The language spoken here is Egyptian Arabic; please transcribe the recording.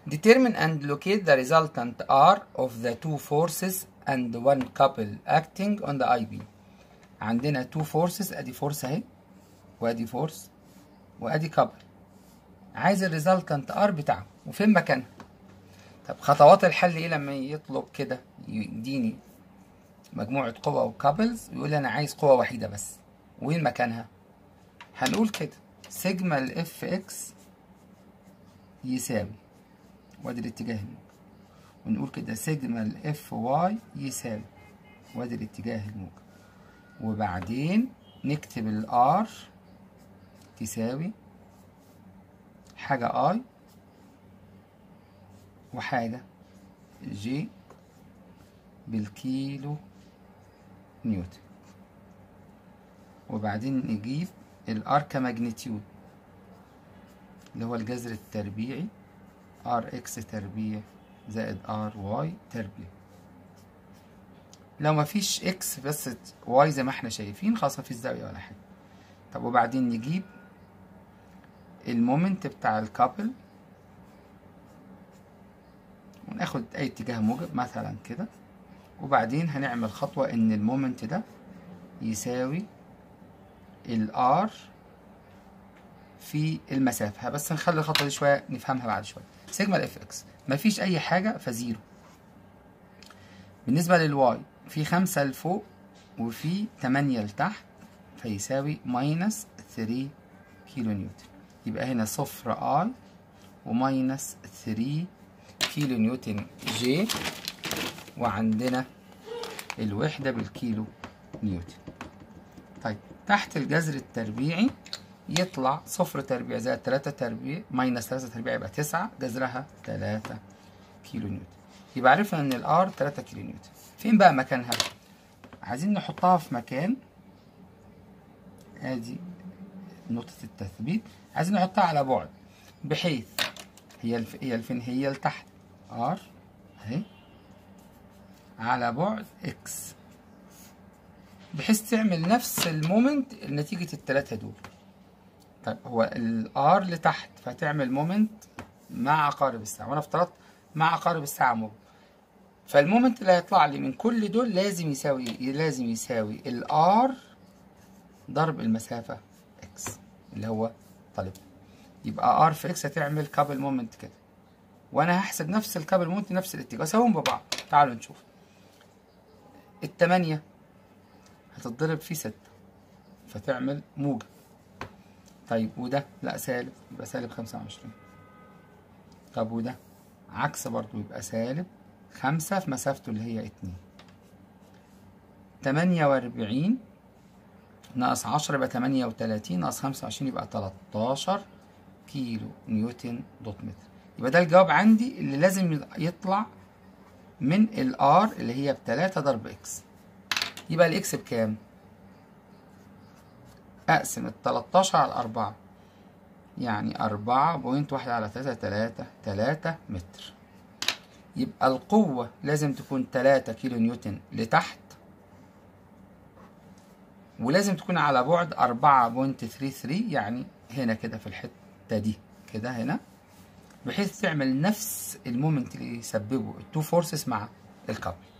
determine and locate the resultant R of the two forces and one couple acting on the IB عندنا two forces ادي فورس اهي وادي فورس وادي couple عايز الريزلتنت ار بتاعه وفين مكانها طب خطوات الحل ايه لما يطلب كده يديني مجموعة قوى وكابلز ويقول لي انا عايز قوة وحيدة بس وين مكانها هنقول كده سيجما الاف اكس يساوي وادي الاتجاه الموجب ونقول كده سيجما الاف واي يساوي وادي الاتجاه الموجب وبعدين نكتب الار تساوي حاجة اي وحاجة جي بالكيلو نيوتن وبعدين نجيب الار كماجنتيود اللي هو الجذر التربيعي ار اكس تربيع زائد ار واي تربيع لو مفيش اكس بس واي زي ما احنا شايفين خلاص مفيش زاوية ولا حاجة طب وبعدين نجيب المومنت بتاع الكابل وناخد اي اتجاه موجب مثلا كده وبعدين هنعمل خطوة ان المومنت ده يساوي الار في المسافة بس نخلي الخطوة دي شوية نفهمها بعد شوية سيجما الاف اكس مفيش اي حاجة فزيرو بالنسبة للواي في خمسة لفوق وفي تمانية لتحت فيساوي ماينس ثري كيلو نيوتن يبقى هنا صفر اي وماينس ثري كيلو نيوتن جي وعندنا الوحدة بالكيلو نيوتن طيب تحت الجذر التربيعي يطلع صفر تربيع زائد تلاتة تربيع ماينس تلاتة تربيع يبقى تسعة جذرها تلاتة كيلو نيوتن يبقى عرفنا ان الار تلاتة كيلو نيوتن فين بقى مكانها عايزين نحطها في مكان ادي نقطة التثبيت عايزين نحطها على بعد بحيث هي الف... هي الفين هي لتحت ار اهي على بعد اكس بحيث تعمل نفس المومنت نتيجة التلاتة دول طيب هو الار لتحت فتعمل مومنت مع عقارب الساعة وانا افترضت مع عقارب الساعة موجب فالمومنت اللي هيطلع لي من كل دول لازم يساوي لازم يساوي الار ضرب المسافة اكس اللي هو طالب يبقى ار في اكس هتعمل كابل مومنت كده وانا هحسب نفس الكابل مومنت نفس الاتجاه اساويهم ببعض تعالوا نشوف التمانية هتتضرب في ستة فتعمل موجب طيب وده لا سالب يبقى سالب خمسة وعشرين طب وده عكس برضو يبقى سالب خمسة في مسافته اللي هي اتنين تمانية وأربعين ناقص عشرة يبقى تمانية وتلاتين ناقص خمسة وعشرين يبقى تلاتاشر كيلو نيوتن دوت متر يبقى ده الجواب عندي اللي لازم يطلع من الار اللي هي بتلاتة ضرب اكس يبقى الاكس بكام؟ اقسم التلاتاشر على الأربعة يعني أربعة بوينت واحد على تلاتة تلاتة تلاتة متر يبقى القوة لازم تكون تلاتة كيلو نيوتن لتحت ولازم تكون على بعد أربعة بوينت ثري ثري يعني هنا كده في الحتة دي كده هنا بحيث تعمل نفس المومنت اللي يسببه التو فورسز مع الكابل